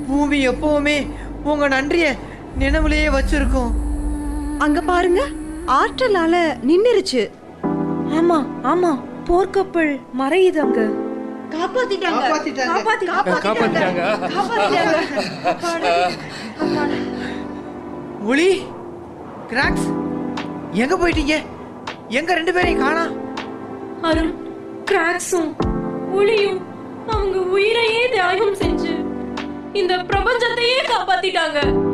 பூமி எப்பவுமே உங்க நன்றிய நினைவுலயே வச்சிருக்கோம் அங்க பாருங்க ஆற்றலால நின்னுருச்சு ஆமா ஆமா போர்க்கப்பல் மறையுது அங்க காப்பாத்திட்டாங்க காப்பாத்திட்டாங்க. காப்பாத்திட்டாங்க ஒளி கிராக்ஸ் எங்க போயிட்டீங்க எங்க ரெண்டு பேரையும் காணா அருண் கிராக்ஸும் ஒளியும் அவங்க உயிரையே தியாகம் செஞ்சு இந்த பிரபஞ்சத்தையே காப்பாத்திட்டாங்க